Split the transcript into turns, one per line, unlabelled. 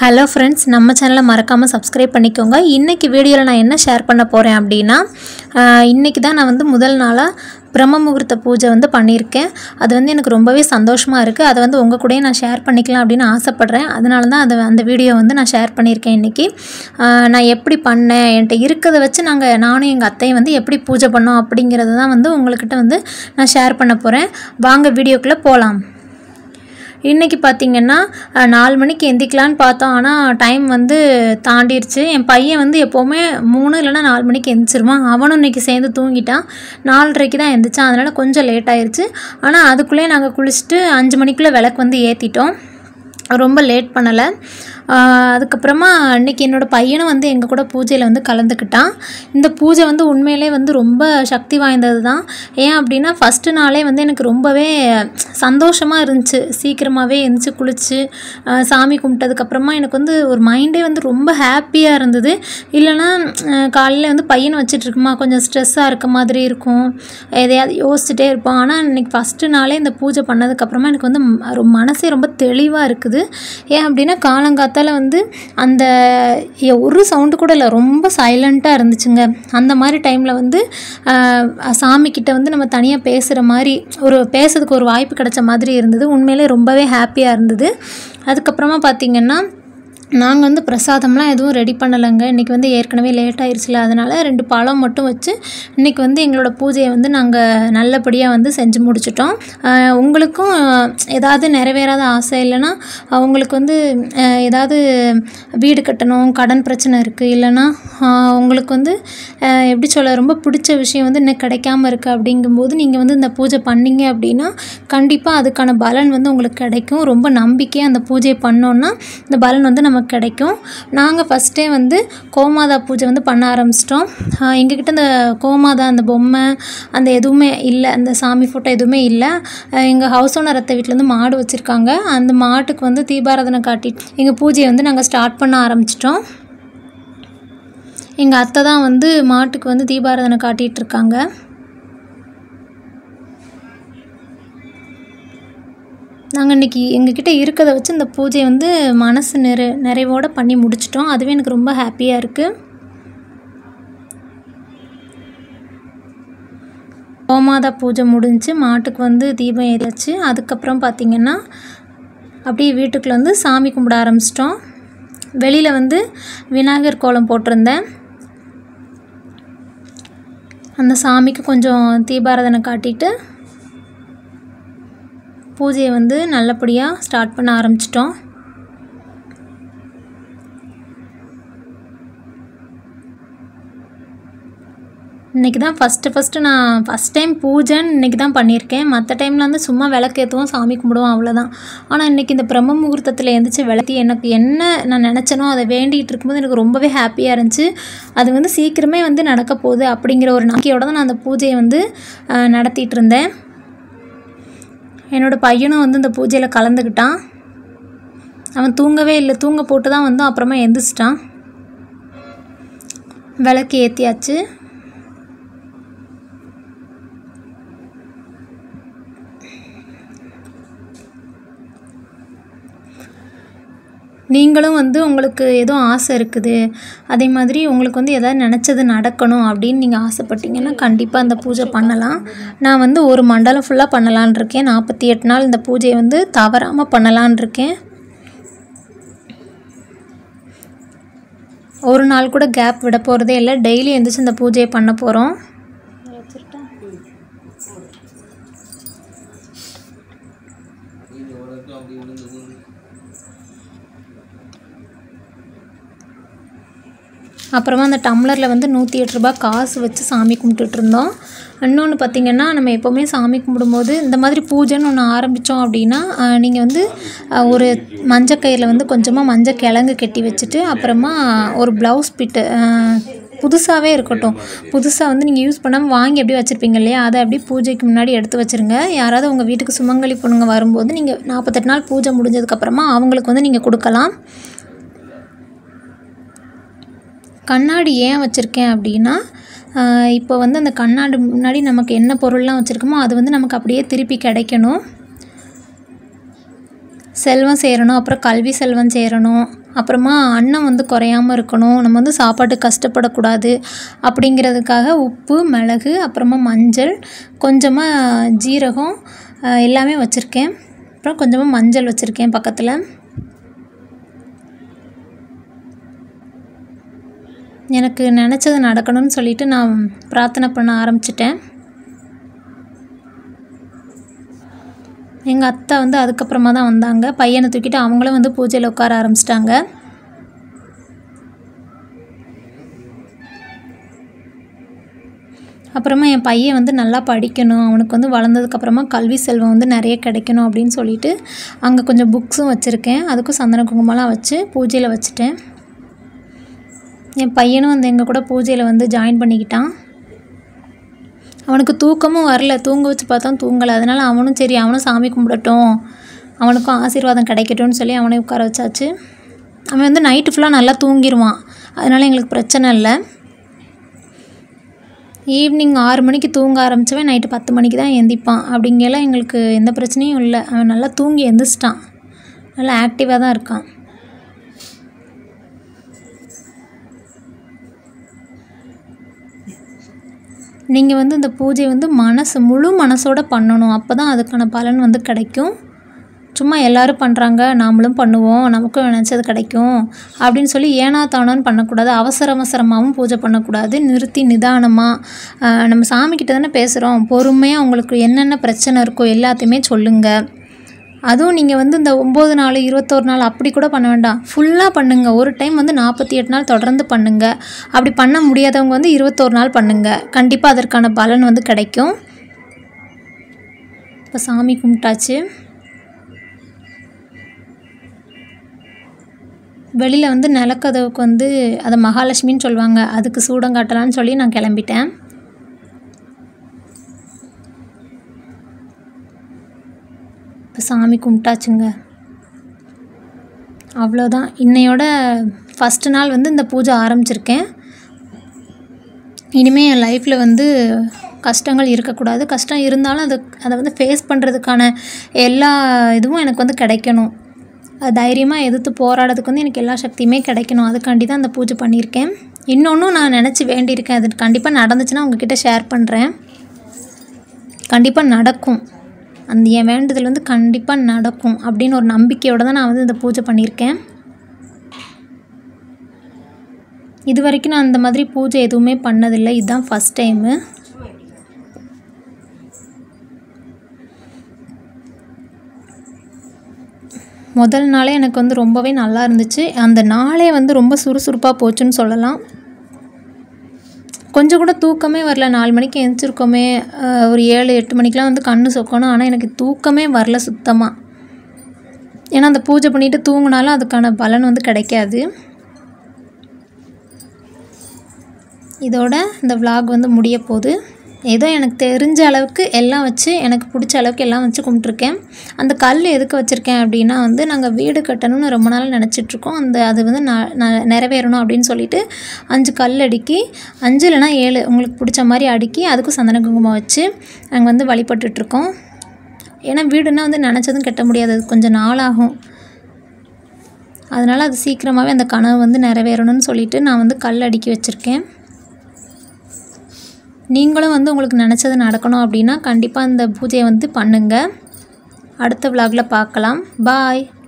hello friends நம்ம சேனலை மறக்காமல் சப்ஸ்கிரைப் பண்ணிக்கோங்க இன்றைக்கி வீடியோவில் நான் என்ன ஷேர் பண்ண போகிறேன் அப்படின்னா இன்றைக்கி தான் நான் வந்து முதல் நாளாக பிரம்ம முகூர்த்த பூஜை வந்து பண்ணியிருக்கேன் அது வந்து எனக்கு ரொம்பவே சந்தோஷமாக இருக்குது அதை வந்து உங்கள் கூடயே நான் ஷேர் பண்ணிக்கலாம் அப்படின்னு ஆசைப்பட்றேன் அதனால தான் அதை அந்த வீடியோ வந்து நான் ஷேர் பண்ணியிருக்கேன் இன்றைக்கி நான் எப்படி பண்ணேன் என்கிட்ட இருக்கிறத வச்சு நாங்கள் நானும் எங்கள் அத்தையும் வந்து எப்படி பூஜை பண்ணோம் அப்படிங்கிறத தான் வந்து உங்கள்கிட்ட வந்து நான் ஷேர் பண்ண போகிறேன் வாங்க வீடியோக்குள்ளே போகலாம் இன்றைக்கி பார்த்திங்கன்னா அஹ், நாலு மணிக்கு எந்திக்கலான்னு பார்த்தோம் ஆனால் டைம் வந்து தாண்டிடுச்சு என் பையன் வந்து எப்போவுமே மூணு இல்லைன்னா நாலு மணிக்கு எந்திரிச்சிருவான் அவனும் இன்றைக்கி சேர்ந்து தூங்கிட்டான் நாலரைக்கு தான் எந்திரிச்சான் அதனால் கொஞ்சம் லேட் ஆயிருச்சு ஆனால் அதுக்குள்ளேயே நாங்கள் குளிச்சுட்டு அஞ்சு மணிக்குள்ளே விளக்கு வந்து ஏற்றிட்டோம் ரொம்ப லேட் பண்ணலை அதுக்கப்புறமா அன்றைக்கி என்னோடய பையனும் வந்து எங்கள் கூட பூஜையில் வந்து கலந்துக்கிட்டான் இந்த பூஜை வந்து உண்மையிலே வந்து ரொம்ப சக்தி வாய்ந்தது தான் ஏன் அப்படின்னா ஃபஸ்ட்டு நாளே வந்து எனக்கு ரொம்பவே சந்தோஷமாக இருந்துச்சு சீக்கிரமாகவே எழுந்திரிச்சு குளிச்சு ஆஹ் சாமி கும்பிட்டதுக்கப்புறமா எனக்கு வந்து ஒரு மைண்டே வந்து ரொம்ப ஹாப்பியாக இருந்தது இல்லைன்னா காலையில் வந்து பையனை வச்சுட்டு இருக்குமா கொஞ்சம் ஸ்ட்ரெஸ்ஸாக இருக்க மாதிரி இருக்கும் எதையாவது யோசிச்சுட்டே இருப்போம் ஆனால் இன்னைக்கு ஃபஸ்ட்டு நாளே இந்த பூஜை பண்ணதுக்கப்புறமா எனக்கு வந்து ம- ரொம்ப மனசே ரொம்ப தெளிவாக இருக்குது ஏன் அப்படின்னா காலங்காத்தால வந்து அந்த எ- ஒரு சவுண்டு கூட இல்லை ரொம்ப சைலண்ட்டாக இருந்துச்சுங்க அந்த மாதிரி டைமில் வந்து ஆஹ், சாமிக்கிட்ட வந்து நம்ம தனியாக பேசுகிற மாதிரி ஒரு பேசுறதுக்கு ஒரு வாய்ப்பு கிடைச்ச மாதிரி இருந்தது உண்மையிலே ரொம்பவே ஹாப்பியாக இருந்தது அதுக்கப்புறமா பார்த்திங்கன்னா நாங்கள் வந்து பிரசாதம்லாம் எதுவும் ரெடி பண்ணலைங்க இன்றைக்கி வந்து ஏற்கனவே லேட் ஆயிடுச்சுல அதனால் ரெண்டு பழம் மட்டும் வச்சு இன்றைக்கி வந்து எங்களோட பூஜையை வந்து நாங்கள் நல்லபடியாக வந்து செஞ்சு முடிச்சிட்டோம் ஆஹ் உங்களுக்கும் ஏதாவது நிறைவேறாத ஆசை இல்லைன்னா அவங்களுக்கு வந்து ஆஹ் ஏதாவது வீடு கட்டணும் கடன் பிரச்சனை இருக்குது இல்லைன்னா ஆஹ் உங்களுக்கு வந்து ஆஹ் எப்படி சொல்ல ரொம்ப பிடிச்ச விஷயம் வந்து இன்னும் கிடைக்காம இருக்குது அப்படிங்கும்போது நீங்கள் வந்து இந்த பூஜை பண்ணீங்க அப்படின்னா கண்டிப்பாக அதுக்கான பலன் வந்து உங்களுக்கு கிடைக்கும் ரொம்ப நம்பிக்கையாக அந்த பூஜை பண்ணோன்னா இந்த பலன் வந்து நமக்கு கிடைக்கும் நாங்கள் ஃபஸ்ட்டே வந்து கோமாதா பூஜை வந்து பண்ண ஆரம்பிச்சிட்டோம் எங்ககிட்ட இந்த கோமாதா அந்த பொம்மை அந்த எதுவுமே இல்லை அந்த சாமி ஃபோட்டோ எதுவுமே இல்லை எங்கள் ஹவுஸ் ஓனர் அத்தை வீட்டிலேருந்து மாடு வச்சுருக்காங்க அந்த மாட்டுக்கு வந்து தீபாராதனை காட்டி எங்கள் பூஜையை வந்து நாங்கள் ஸ்டார்ட் பண்ண ஆரம்பிச்சிட்டோம் எங்கள் அத்தை தான் வந்து மாட்டுக்கு வந்து தீபாராதனை காட்டிகிட்டு இருக்காங்க நாங்கள் இன்றைக்கி எங்ககிட்ட இருக்கிறத வச்சு இந்த பூஜையை வந்து மனசு நிறை நிறைவோடு பண்ணி முடிச்சிட்டோம் அதுவே எனக்கு ரொம்ப ஹாப்பியாக இருக்குது கோமாதா பூஜை முடிஞ்சு மாட்டுக்கு வந்து தீபம் ஏறியாச்சு அதுக்கப்புறம் பார்த்திங்கன்னா அப்படியே வீட்டுக்குள்ள வந்து சாமி கும்பிட ஆரம்பிச்சிட்டோம் வெளியில் வந்து விநாயகர் கோலம் போட்டிருந்தேன் அந்த சாமிக்கு கொஞ்சம் தீபாராதனை காட்டிட்டு பூஜையை வந்து நல்லபடியாக ஸ்டார்ட் பண்ண ஆரம்பிச்சிட்டோம் இன்றைக்கி தான் ஃபஸ்ட்டு ஃபஸ்ட்டு நான் ஃபஸ்ட் டைம் பூஜைன்னு இன்றைக்கி தான் பண்ணியிருக்கேன் மற்ற டைமில் வந்து சும்மா விளக்கேற்றுவோம் சாமி கும்பிடுவோம் அவ்வளோதான் ஆனால் இன்றைக்கி இந்த பிரம்ம முகூர்த்தத்தில் எழுந்திரிச்சு விளக்கி எனக்கு என்ன நான் நினச்சனோ அதை வேண்டிகிட்டு இருக்கும்போது எனக்கு ரொம்பவே ஹாப்பியாக இருந்துச்சு அது வந்து சீக்கிரமே வந்து நடக்க போகுது அப்படிங்கிற ஒரு நம்பிக்கையோட தான் நான் அந்த பூஜையை வந்து அஹ், நடத்திட்டு இருந்தேன் என்னோடய பையனும் வந்து இந்த பூஜையில் கலந்துக்கிட்டான் அவன் தூங்கவே இல்லை தூங்க போட்டு தான் வந்தோம் அப்புறமா எந்திரிச்சிட்டான் விளக்கு ஏற்றியாச்சு நீங்களும் வந்து உங்களுக்கு ஏதோ ஆசை இருக்குது அதே மாதிரி உங்களுக்கு வந்து எதாவது நினச்சது நடக்கணும் அப்படின்னு நீங்கள் ஆசைப்பட்டீங்கன்னா கண்டிப்பாக அந்த பூஜை பண்ணலாம் நான் வந்து ஒரு மண்டலம் ஃபுல்லாக பண்ணலான் இருக்கேன் நாற்பத்தி எட்டு நாள் இந்த பூஜையை வந்து தவறாமல் பண்ணலான் இருக்கேன் ஒரு நாள் கூட கேப் விட போகிறதே இல்லை டெய்லி எழுந்திரிச்சு இந்த பூஜையை பண்ண போகிறோம் அப்புறமா அந்த டம்ளரில் வந்து நூற்றி எட்டு ரூபாய் காசு வச்சு சாமி கும்பிட்டுட்டு இருந்தோம் இன்னொன்று பார்த்திங்கன்னா நம்ம எப்போவுமே சாமி கும்பிடும்போது இந்த மாதிரி பூஜைன்னு ஒன்று ஆரம்பித்தோம் அப்படின்னா நீங்கள் வந்து அஹ், ஒரு மஞ்சக்கயிறில் வந்து கொஞ்சமாக மஞ்சள் கிழங்கு கட்டி வச்சுட்டு அப்புறமா ஒரு ப்ளவுஸ் பிட்டு புதுசாகவே இருக்கட்டும் புதுசாக வந்து நீங்கள் யூஸ் பண்ணாமல் வாங்கி அப்படியே வச்சுருப்பீங்க இல்லையா அதை அப்படியே பூஜைக்கு முன்னாடி எடுத்து வச்சுருங்க யாராவது உங்கள் வீட்டுக்கு சுமங்கலி பொண்ணுங்க வரும்போது நீங்கள் நாற்பத்தெட்டு நாள் பூஜை முடிஞ்சதுக்கப்புறமா அவங்களுக்கு வந்து நீங்கள் கொடுக்கலாம் கண்ணாடி ஏன் வச்சுருக்கேன் அப்படின்னா ஆஹ் இப்போ வந்து அந்த கண்ணாடி முன்னாடி நமக்கு என்ன பொருள்லாம் வச்சுருக்கோமோ அது வந்து நமக்கு அப்படியே திருப்பி கிடைக்கணும் செல்வம் சேரணும் அப்புறம் கல்வி செல்வம் சேரணும் அப்புறமா அன்னம் வந்து குறையாம இருக்கணும் நம்ம வந்து சாப்பாட்டு கஷ்டப்படக்கூடாது அப்படிங்கிறதுக்காக உப்பு மிளகு அப்புறமா மஞ்சள் கொஞ்சமாக ஜீரகம் அஹ், எல்லாமே வச்சுருக்கேன் அப்புறம் கொஞ்சமாக மஞ்சள் வச்சுருக்கேன் பக்கத்தில் எனக்கு நினச்சது நடக்கணும்னு சொல்லிட்டு நான் பிரார்த்தனை பண்ண ஆரம்பிச்சிட்டேன் எங்கள் அத்தை வந்து அதுக்கப்புறமா தான் வந்தாங்க பையனை தூக்கிட்டு அவங்களும் வந்து பூஜையில் உட்கார ஆரம்பிச்சிட்டாங்க அப்புறமா என் பையன் வந்து நல்லா படிக்கணும் அவனுக்கு வந்து வளர்ந்ததுக்கப்புறமா கல்வி செல்வம் வந்து நிறைய கிடைக்கணும் அப்படின்னு சொல்லிட்டு அங்கே கொஞ்சம் புக்ஸும் வச்சுருக்கேன் அதுக்கும் சந்தன குங்குமம்லாம் வச்சு பூஜையில் வச்சுட்டேன் என் பையனும் வந்து எங்கள் கூட பூஜையில் வந்து ஜாயின் பண்ணிக்கிட்டான் அவனுக்கு தூக்கமும் வரல தூங்க வச்சு பார்த்தா தூங்கலை அதனால் அவனும் சரி அவனும் சாமி கும்பிடட்டும் அவனுக்கும் ஆசீர்வாதம் கிடைக்கட்டும்னு சொல்லி அவனை உட்கார வச்சாச்சு அவன் வந்து நைட்டு ஃபுல்லாக நல்லா தூங்கிடுவான் அதனால் எங்களுக்கு பிரச்சனை இல்லை ஈவினிங் ஆறு மணிக்கு தூங்க ஆரம்பித்தவன் நைட்டு பத்து மணிக்கு தான் எந்திப்பான் அப்படிங்கலாம் எங்களுக்கு எந்த பிரச்சனையும் இல்லை அவன் நல்லா தூங்கி எந்திரிச்சிட்டான் நல்லா ஆக்டிவாக தான் இருக்கான் நீங்கள் வந்து இந்த பூஜை வந்து மனசு முழு மனசோட பண்ணணும் அப்போ தான் அதுக்கான பலன் வந்து கிடைக்கும் சும்மா எல்லாரும் பண்ணுறாங்க நாமளும் பண்ணுவோம் நமக்கும் நினச்சது கிடைக்கும் அப்படின்னு சொல்லி ஏனா தானோன்னு பண்ணக்கூடாது அவசர அவசரமாகவும் பூஜை பண்ணக்கூடாது நிறுத்தி நிதானமாக நம்ம சாமிக்கிட்ட தானே பேசுகிறோம் பொறுமையாக உங்களுக்கு என்னென்ன பிரச்சனை இருக்கோ எல்லாத்தையுமே சொல்லுங்கள் அதுவும் நீங்கள் வந்து இந்த ஒம்பது நாள் இருபத்தோரு நாள் அப்படி கூட பண்ண வேண்டாம் ஃபுல்லாக பண்ணுங்கள் ஒரு டைம் வந்து நாற்பத்தி எட்டு நாள் தொடர்ந்து பண்ணுங்கள் அப்படி பண்ண முடியாதவங்க வந்து இருபத்தோரு நாள் பண்ணுங்கள் கண்டிப்பாக அதற்கான பலன் வந்து கிடைக்கும் இப்போ சாமி கும்பிட்டாச்சு வெளியில் வந்து நிலக்கதவுக்கு வந்து அதை மகாலட்சுமின்னு சொல்லுவாங்க அதுக்கு சூடம் காட்டலான்னு சொல்லி நான் கிளம்பிட்டேன் இப்போ சாமி கும்பிட்டாச்சுங்க அவ்வளோதான் இன்னையோட ஃபஸ்ட்டு நாள் வந்து இந்த பூஜை ஆரம்பிச்சிருக்கேன் இனிமேல் என் லைஃப்பில் வந்து கஷ்டங்கள் இருக்கக்கூடாது கஷ்டம் இருந்தாலும் அது அதை வந்து ஃபேஸ் பண்ணுறதுக்கான எல்லா இதுவும் எனக்கு வந்து கிடைக்கணும் அது தைரியமாக எதிர்த்து போராடுறதுக்கு வந்து எனக்கு எல்லா சக்தியுமே கிடைக்கணும் அதுக்காண்டி தான் அந்த பூஜை பண்ணியிருக்கேன் இன்னொன்றும் நான் நினச்சி வேண்டியிருக்கேன் அது கண்டிப்பாக நடந்துச்சுன்னா உங்ககிட்ட ஷேர் பண்ணுறேன் கண்டிப்பாக நடக்கும் அந்த என் வேண்டுதல் வந்து கண்டிப்பாக நடக்கும் அப்படின்னு ஒரு நம்பிக்கையோடு தான் நான் வந்து இந்த பூஜை பண்ணியிருக்கேன் இது வரைக்கும் நான் அந்த மாதிரி பூஜை எதுவுமே பண்ணதில்லை இதுதான் ஃபஸ்ட் டைமு முதல் நாளே எனக்கு வந்து ரொம்பவே நல்லா இருந்துச்சு அந்த நாளே வந்து ரொம்ப சுறுசுறுப்பாக போச்சுன்னு சொல்லலாம் கொஞ்சம் கூட தூக்கமே வரல நாலு மணிக்கு எழுந்திரிச்சிருக்கோமே அஹ் ஒரு ஏழு எட்டு மணிக்கெலாம் வந்து கண்ணு சொக்கணும் ஆனால் எனக்கு தூக்கமே வரல சுத்தமாக ஏன்னா அந்த பூஜை பண்ணிட்டு தூங்கினாலும் அதுக்கான பலன் வந்து கிடைக்காது இதோட இந்த vlog வந்து முடிய போகுது ஏதோ எனக்கு தெரிஞ்ச அளவுக்கு எல்லாம் வச்சு எனக்கு பிடிச்ச அளவுக்கு எல்லாம் வச்சு கும்பிட்ருக்கேன் அந்த கல் எதுக்கு வச்சுருக்கேன் அப்படின்னா வந்து நாங்கள் வீடு கட்டணும்னு ரொம்ப நாள் நினச்சிட்ருக்கோம் அந்த அது வந்து ந ந- நிறைவேறணும் அப்படின்னு சொல்லிட்டு அஞ்சு கல் அடுக்கி அஞ்சு இல்லைனா ஏழு உங்களுக்கு பிடிச்ச மாதிரி அடுக்கி அதுக்கும் சந்தன குங்குமம் வச்சு நாங்கள் வந்து வழிபட்டுட்ருக்கோம் ஏன்னா வீடுனா வந்து நினச்சதும் கட்ட முடியாது அது கொஞ்சம் நாளாகும் அதனால் அது சீக்கிரமாகவே அந்த கனவு வந்து நிறைவேறணும்னு சொல்லிட்டு நான் வந்து கல் அடுக்கி வச்சுருக்கேன் நீங்களும் வந்து உங்களுக்கு நினச்சது நடக்கணும் அப்படின்னா கண்டிப்பாக இந்த பூஜையை வந்து பண்ணுங்கள் அடுத்த விலாகில் பார்க்கலாம் பாய்